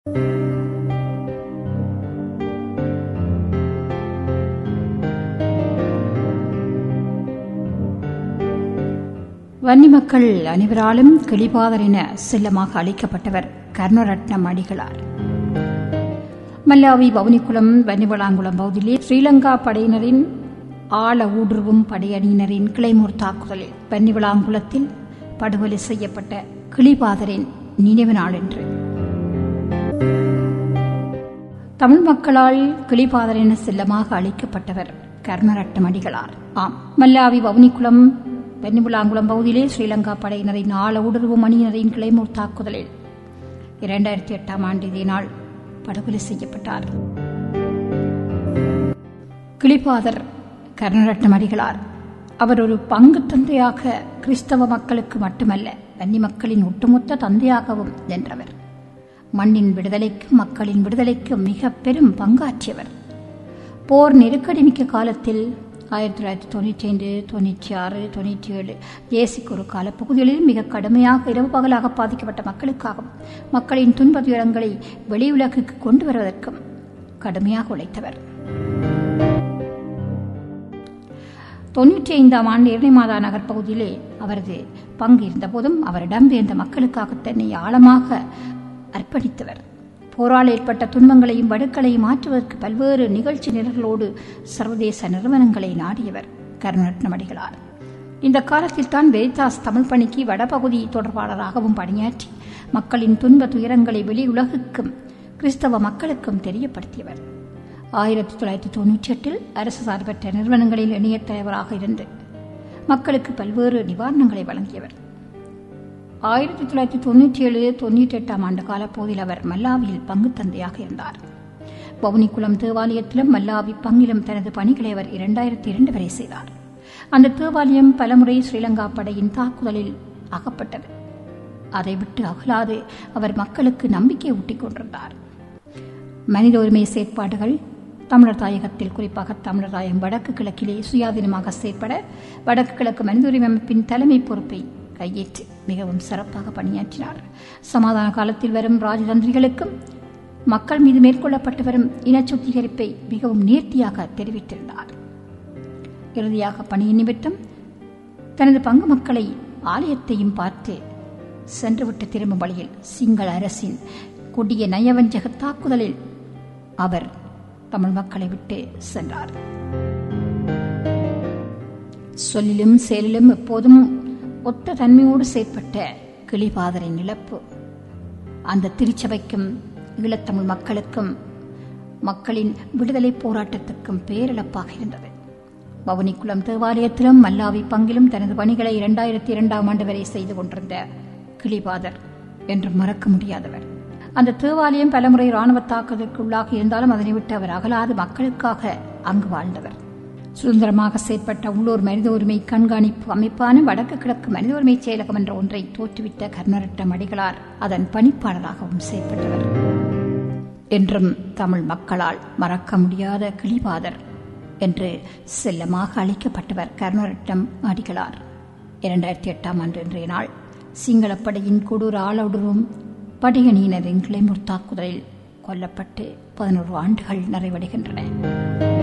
வன்னி மக்கள் அனைவராலும் கிளிபாதர் என செல்லமாக அழைக்கப்பட்டவர் கர்ணரட்னம் அடிகளார் மல்லாவி பவுனிக்குளம் வன்னிவளாங்குளம் பகுதியிலே ஸ்ரீலங்கா படையினரின் ஆழ ஊடுருவும் படையணியினரின் கிளைமூர் தாக்குதலில் வன்னிவளாங்குளத்தில் படுகொலை செய்யப்பட்ட கிளிபாதரின் நினைவு நாள் என்று தமிழ் மக்களால் கிளிபாதர் என செல்லமாக அழைக்கப்பட்டவர் கர்ணரட்னம் அடிகளார் ஆம் மல்லாவி வவுனிக்குளம் வெண்ணிபுலாங்குளம் பகுதியிலே ஸ்ரீலங்கா படையினரின் ஆழ ஊடுருவும் அணியினரின் கிளைமூர் தாக்குதலில் இரண்டாயிரத்தி எட்டாம் ஆண்டு இதே நாள் படுகொலை செய்யப்பட்டார் கிளிபாதர் கர்ணரட்னம் அடிகளார் அவர் ஒரு பங்கு தந்தையாக கிறிஸ்தவ மக்களுக்கு மட்டுமல்ல வன்னி மக்களின் ஒட்டுமொத்த தந்தையாகவும் வென்றவர் மண்ணின் விடுதலைக்கும் மக்களின் விடுதலைக்கும் மிக பெரும் பங்காற்றியவர் போர் நெருக்கடி மிக்க காலத்தில் ஆயிரத்தி தொள்ளாயிரத்தி தொண்ணூற்றி ஐந்து தொண்ணூற்றி ஆறு தொண்ணூற்றி ஏழு தேசிக்கு ஒரு காலப்பகுதிகளில் மிக கடுமையாக இரவு பகலாக பாதிக்கப்பட்ட மக்களுக்காகவும் மக்களின் துன்ப துயரங்களை வெளியுலகுக்கு கொண்டு வருவதற்கும் கடுமையாக உழைத்தவர் தொன்னூற்றி ஐந்தாம் ஆண்டு இரணைமாதா நகர் பகுதியிலே அவரது பங்கு இருந்தபோதும் அவர் இடம்பெயர்ந்த மக்களுக்காக தன்னை ஆழமாக அர்ப்பணித்தவர் போரால் ஏற்பட்ட துன்பங்களையும் வடுக்களையும் மாற்றுவதற்கு பல்வேறு நிகழ்ச்சி நிரல்களோடு சர்வதேச நிறுவனங்களை நாடியவர் கருணரட்னம் அடிகளார் இந்த காலத்தில் தான் வெரிதாஸ் தமிழ் பணிக்கு வடபகுதி தொடர்பாளராகவும் பணியாற்றி மக்களின் துன்ப துயரங்களை வெளியுலகுக்கும் கிறிஸ்தவ மக்களுக்கும் தெரியப்படுத்தியவர் ஆயிரத்தி தொள்ளாயிரத்தி தொன்னூற்றி எட்டில் அரசு சார்பற்ற நிறுவனங்களில் இணைய தலைவராக இருந்து மக்களுக்கு பல்வேறு நிவாரணங்களை வழங்கியவர் ஆயிரத்தி தொள்ளாயிரத்தி தொண்ணூற்றி ஏழு தொண்ணூற்றி எட்டாம் ஆண்டு காலப்போதில் அவர் மல்லாவியில் பங்கு தந்தையாக இருந்தார் பவுனிக்குளம் தேவாலயத்திலும் மல்லாவி பங்கிலும் தனது பணிகளை அவர் இரண்டாயிரத்தி இரண்டு வரை செய்தார் அந்த தேவாலயம் பலமுறை ஸ்ரீலங்கா படையின் தாக்குதலில் அகப்பட்டது அதை விட்டு அகலாது அவர் மக்களுக்கு நம்பிக்கை ஊட்டிக் கொண்டிருந்தார் மனித உரிமை செயற்பாடுகள் தமிழர் தாயகத்தில் குறிப்பாக தமிழர் தாயகம் வடக்கு கிழக்கிலே சுயாதீனமாக செயற்பட வடக்கு கிழக்கு மனித உரிமை அமைப்பின் தலைமை பொறுப்பை கையேற்று மிகவும் சிறப்பாக பணியாற்றினார் சமாதான காலத்தில் வரும் ராஜதந்திரிகளுக்கும் மக்கள் மீது மேற்கொள்ளப்பட்டு வரும் இன சுத்திகரிப்பை மிகவும் நேர்த்தியாக தெரிவித்திருந்தார் இறுதியாக பணியின் நிமித்தம் தனது பங்கு மக்களை ஆலயத்தையும் பார்த்து சென்றுவிட்டு திரும்பும் வழியில் சிங்கள அரசின் கொடிய நயவஞ்சக தாக்குதலில் அவர் தமிழ் மக்களை விட்டு சென்றார் சொல்லிலும் செயலிலும் எப்போதும் ஒத்த தன்மையோடு செயற்பட்ட கிளிபாதரின் இழப்பு அந்த திருச்சபைக்கும் ஈழத்தமிழ் மக்களுக்கும் மக்களின் விடுதலை போராட்டத்துக்கும் பேரிழப்பாக இருந்தது பவனிக்குளம் தேவாலயத்திலும் மல்லாவி பங்கிலும் தனது பணிகளை இரண்டாயிரத்தி இரண்டாம் ஆண்டு வரை செய்து கொண்டிருந்த கிளிபாதர் என்று மறக்க முடியாதவர் அந்த தேவாலயம் பலமுறை ராணுவ தாக்குதலுக்கு உள்ளாகி இருந்தாலும் அதனை விட்டு அவர் அகலாது மக்களுக்காக அங்கு வாழ்ந்தவர் சுதந்திரமாக செயற்பட்ட உள்ளூர் மனித உரிமை கண்காணிப்பு அமைப்பான வடக்கு கிழக்கு மனித உரிமை செயலகம் என்ற ஒன்றை தோற்றுவித்த கர்ணரட்டம் அடிகளார் அதன் பணிப்பாளராகவும் செயற்பட்டவர் என்றும் தமிழ் மக்களால் மறக்க முடியாத கிளிபாதர் என்று செல்லமாக அழைக்கப்பட்டவர் கர்ணரட்டம் அடிகளார் இரண்டாயிரத்தி எட்டாம் ஆண்டு இன்றைய நாள் சிங்களப்படையின் கொடூர ஆளவுடரும் படையணியினரின் கிளைமுர் தாக்குதலில் கொல்லப்பட்டு பதினோரு ஆண்டுகள் நிறைவடைகின்றன